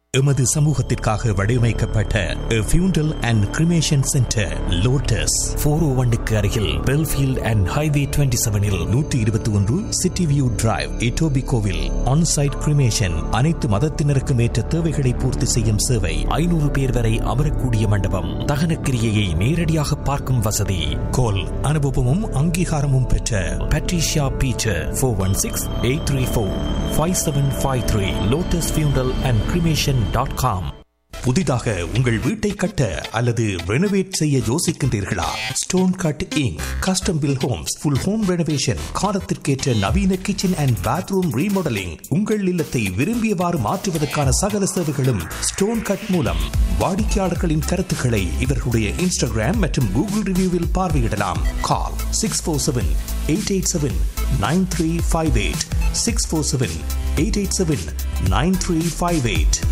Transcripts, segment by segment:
எமது சமூகத்திற்காக வடிவமைக்கப்பட்ட funeral and cremation centre Lotus four O ஒன்னுக்கு அருகில் பெல்ஃபீல்ட் அண்ட் ஹைவே டுவெண்ட்டி செவனில் நூற்றி இருபத்தி ஒன்று சிட்டி வியூ டிரைவ் இட்டோபி கோவில் ஆன்சைட் கிரிமேஷன் அனைத்து மதத்தினருக்கும் ஏற்ற தேவைகளை பூர்த்தி செய்யும் சேவை ஐநூறு பேர் வரை அமரக்கூடிய மண்டபம் தகனக்கிரியையை நேரடியாக பார்க்கும் வசதி கோல் அனுபவமும் அங்கீகாரமும் பெற்ற Patricia Beecher four one six eight three four five seven five three Lotus funeral and cremation dot com புதிதாக உங்கள் வீட்டை கட்ட அல்லது ரெனோவேட் செய்ய யோசிக்கின்றீர்களா stone cut inc custom build homes full home renovation காலத்திற்கேற்ற நவீன கிச்சன் அண்ட் பாத்ரூம் ரீமாடலிங் உங்கள் இல்லத்தை விரும்பியவாறு மாற்றுவதற்கான சகல சேவைகளும் ஸ்டோன் கட் மூலம் வாடிக்கையாளர்களின் கருத்துக்களை இவர்களுடைய இன்ஸ்டாகிராம் மற்றும் கூகுள் ரிவ்யூவில் பார்வையிடலாம் call six four seven eight eight seven nine three five eight six four seven eight eight seven nine three five eight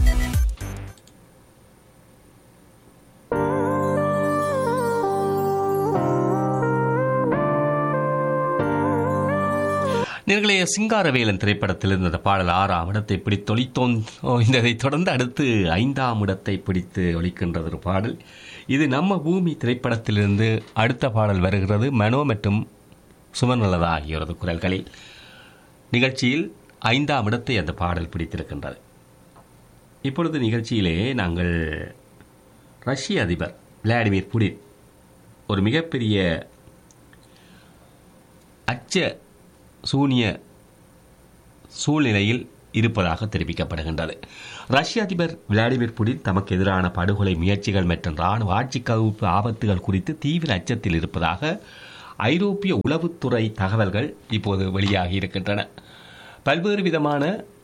நேர்களே சிங்காரவேலன் திரைப்படத்தில் இருந்த அந்த பாடல் ஆறாம் இடத்தை பிடித்து ஒழித்தோன் இதை தொடர்ந்து அடுத்து ஐந்தாம் இடத்தை பிடித்து ஒழிக்கின்றது ஒரு பாடல் இது நம்ம பூமி திரைப்படத்திலிருந்து அடுத்த பாடல் வருகிறது மனோ மற்றும் சுமநலதா ஆகியோரது குரல்களில் நிகழ்ச்சியில் ஐந்தாம் இடத்தை அந்த பாடல் பிடித்திருக்கின்றது இப்பொழுது நிகழ்ச்சியிலே நாங்கள் ரஷ்ய அதிபர் விளாடிமிர் புடின் ஒரு மிகப்பெரிய அச்ச சூனிய சூழ்நிலையில் இருப்பதாக தெரிவிக்கப்படுகின்றது ரஷ்ய அதிபர் விளாடிமிர் புடின் தமக்கு எதிரான படுகொலை முயற்சிகள் மற்றும் இராணுவ ஆட்சி கவுப்பு ஆபத்துகள் குறித்து தீவிர அச்சத்தில் இருப்பதாக ஐரோப்பிய உளவுத்துறை தகவல்கள் இப்போது வெளியாகி இருக்கின்றன பல்வேறு விதமான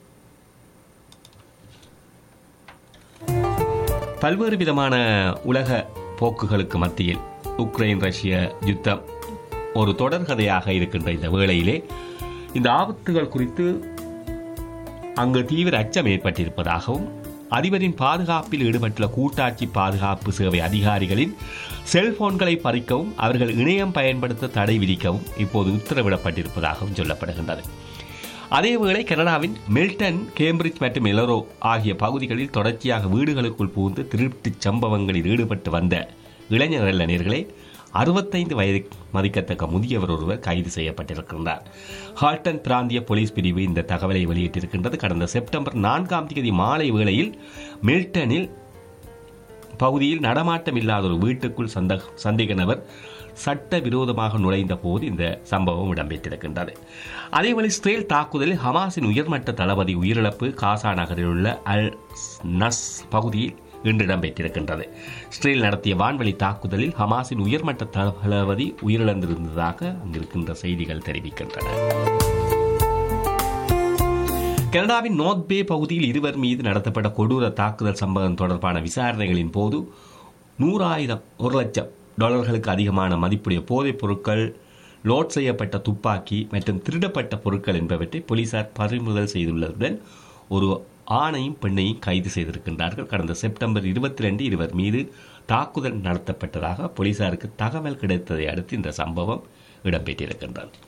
பல்வேறு விதமான உலக போக்குகளுக்கு மத்தியில் உக்ரைன் ரஷ்ய யுத்தம் ஒரு தொடர்கதையாக இருக்கின்ற இந்த வேளையிலே இந்த ஆபத்துகள் குறித்து அங்கு தீவிர அச்சம் ஏற்பட்டிருப்பதாகவும் அதிபரின் பாதுகாப்பில் ஈடுபட்டுள்ள கூட்டாட்சி பாதுகாப்பு சேவை அதிகாரிகளின் செல்போன்களை பறிக்கவும் அவர்கள் இணையம் பயன்படுத்த தடை விதிக்கவும் இப்போது உத்தரவிடப்பட்டிருப்பதாகவும் சொல்லப்படுகின்றது அதேவேளை கனடாவின் மில்டன் கேம்பிரிட்ஜ் மற்றும் எலரோ ஆகிய பகுதிகளில் தொடர்ச்சியாக வீடுகளுக்குள் புகுந்து திருட்டுச் சம்பவங்களில் ஈடுபட்டு வந்த இளைஞர் இளைஞர்களே அறுபத்தைந்து வயது மதிக்கத்தக்க முதியவர் ஒருவர் கைது செய்யப்பட்டிருக்கின்றார் ஹால்டன் பிராந்திய போலீஸ் பிரிவு இந்த தகவலை வெளியிட்டிருக்கின்றது கடந்த செப்டம்பர் நான்காம் தேதி மாலை வேளையில் மில்டனில் பகுதியில் நடமாட்டம் இல்லாத ஒரு வீட்டுக்குள் சந்த சந்தேக நபர் சட்ட விரோதமாக நுழைந்த போது இந்த சம்பவம் இடம்பெற்றிருக்கின்றது அதேவேளை இஸ்ரேல் தாக்குதலில் ஹமாஸின் உயர்மட்ட தளபதி உயிரிழப்பு காசா நகரில் உள்ள அல் நஸ் பகுதியில் இன்று இடம்பெற்றிருக்கின்றது இஸ்ரேல் நடத்திய வான்வழி தாக்குதலில் ஹமாஸின் உயர்மட்ட தளபதி உயிரிழந்திருந்ததாக அங்கிருக்கின்ற செய்திகள் தெரிவிக்கின்றன கனடாவின் நோர்த் பே பகுதியில் இருவர் மீது நடத்தப்பட்ட கொடூர தாக்குதல் சம்பவம் தொடர்பான விசாரணைகளின் போது நூறாயிரம் ஒரு லட்சம் டாலர்களுக்கு அதிகமான மதிப்புடைய போதைப் பொருட்கள் லோட் செய்யப்பட்ட துப்பாக்கி மற்றும் திருடப்பட்ட பொருட்கள் என்பவற்றை போலீசார் பறிமுதல் செய்துள்ளதுடன் ஒரு ஆணையும் பெண்ணையும் கைது செய்திருக்கின்றார்கள் கடந்த செப்டம்பர் இருபத்தி ரெண்டு இருவர் மீது தாக்குதல் நடத்தப்பட்டதாக போலீசாருக்கு தகவல் கிடைத்ததை அடுத்து இந்த சம்பவம் இடம்பெற்றிருக்கின்றது